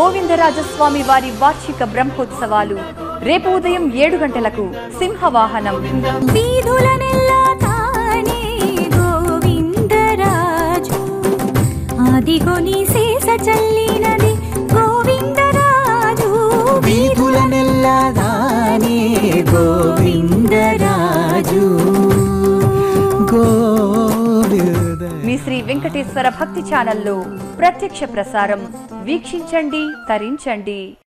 గోవిందరాజస్వామి వారి వార్షిక బ్రహ్మోత్సవాలు రేపు ఉదయం ఏడు గంటలకు సింహవాహనం వీధులనెల్లా తానే గోవిందరాజు ఆదిగొని శేష చల్లినది గోవిందరాజు వీధులనెల్లదానే గోవిందరాజు గోవింద మీ శ్రీ వెంకటేశ్వర భక్తి ఛానల్లో ప్రత్యక్ష ప్రసారం వీక్షించండి తరించండి